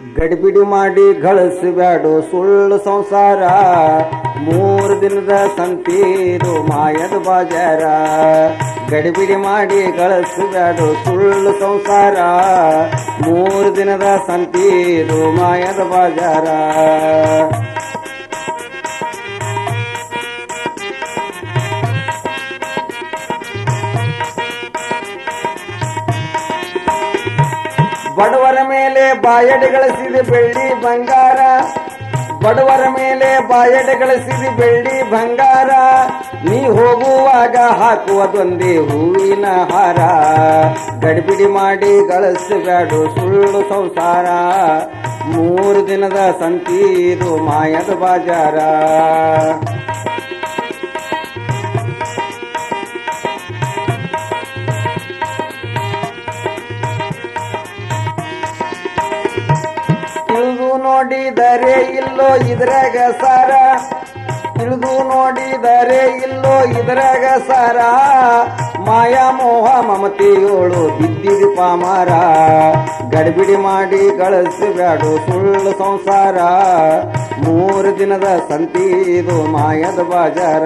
ಗಡಿಬಿಡಿ ಮಾಡಿ ಗಳಿಸಬೇಡು ಸುಳ್ಳು ಸಂಸಾರ ಮೂರು ದಿನದ ಸಂತೀರು ಮಾಯದ ಬಾಜಾರ ಗಡಿಬಿಡಿ ಮಾಡಿ ಗಳಿಸಬೇಡು ಸುಳ್ಳು ಸಂಸಾರ ಮೂರು ದಿನದ ಸಂತೀರು ಮಾಯದ ಬಾಜಾರ ಬಡವರ ಮೇಲೆ ಬಾಯಡೆ ಗಳಿಸಿದ ಬೆಳ್ಳಿ ಬಂಗಾರ ಬಡವರ ಮೇಲೆ ಬಾಯಡೆ ಗಳಿಸಿದ ಬೆಳ್ಳಿ ಬಂಗಾರ ನೀ ಹೋಗುವಾಗ ಹಾಕುವುದೊಂದೇ ಹೂವಿನ ಹಾರ ಗಡಿಬಿಡಿ ಮಾಡಿ ಗಳಿಸಬೇಡು ಸುಳ್ಳು ಸಂಸಾರ ಮೂರು ದಿನದ ಸಂತೀರು ಮಾಯದ ಬಾಜಾರ ತಿಳಿದು ನೋಡಿದರೆ ಇಲ್ಲೋ ಇದ್ರಾಗ ಸಾರ ತಿಳಿದು ನೋಡಿದರೆ ಇಲ್ಲೋ ಇದ್ರಾಗ ಸಾರ ಮಾಯಾ ಮೋಹ ಮಮತೆಯೋಳು ಬಿದ್ದಿದಿ ಪಾಮಾರ ಗಡಿಬಿಡಿ ಮಾಡಿ ಗಳಿಸಬೇಡು ಸುಳ್ಳು ಸಂಸಾರ ಮೂರು ದಿನದ ಸಂತೀದು ಮಾಯದ ಬಾಜಾರ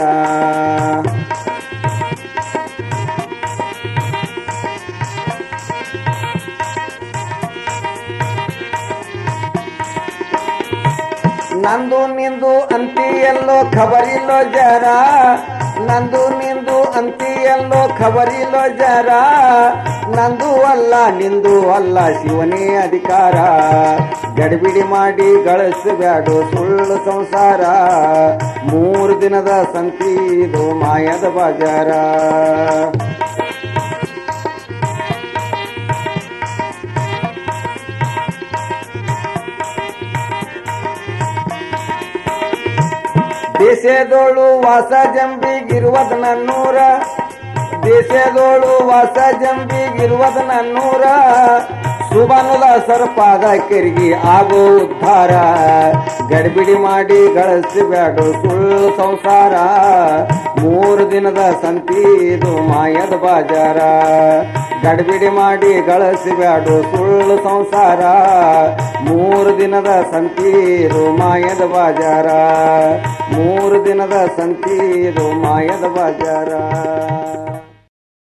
ನಂದು ನಿಂದು ಅಂತಿ ಎಲ್ಲೋ ಖಬರಿಲ್ಲೋ ಜರ ನಂದು ನಿಂದು ಅಂತಿ ಎಲ್ಲೋ ಖಬರಿಲ್ಲೋ ಜರ ನಂದು ಅಲ್ಲ ನಿಂದು ಅಲ್ಲ ಶಿವನೇ ಅಧಿಕಾರ ಗಡಿಬಿಡಿ ಮಾಡಿ ಗಳಿಸಬೇಡು ಸುಳ್ಳು ಸಂಸಾರ ಮೂರು ದಿನದ ಸಂತೀದು ಮಾಯದ ಬಾಜಾರ ದೇಶದೋಳು ವಾಸ ಜಂಬಿಗಿರುವದ ನನ್ನೂರ ದೇಶದೋಳು ವಾಸ ಜಂಬಿಗಿರುವದ ನನ್ನೂರ ಸುಬನುಲ ಸರ್ಪಾದ ಕೆರಿಗೆ ಆಗೋ ಉದ್ಧಾರ ಗಡಿಬಿಡಿ ಮಾಡಿ ಗಳಿಸಬೇಡು ಸುಳ್ಳು ಸಂಸಾರ ಮೂರು ದಿನದ ಸಂತೀದು ಮಾಯದ ಬಾಜಾರ ಗಡಿಬಿಡಿ ಮಾಡಿ ಗಳಿಸಬೇಡು ಸುಳ್ಳು ಸಂಸಾರ ಮೂರು ದಿನದ ಸಂತೀರು ಮಾಯದ ಬಾಜಾರ ಮೂರು ದಿನದ ಸಂತೀರು ಮಾಯದ ಬಾಜಾರ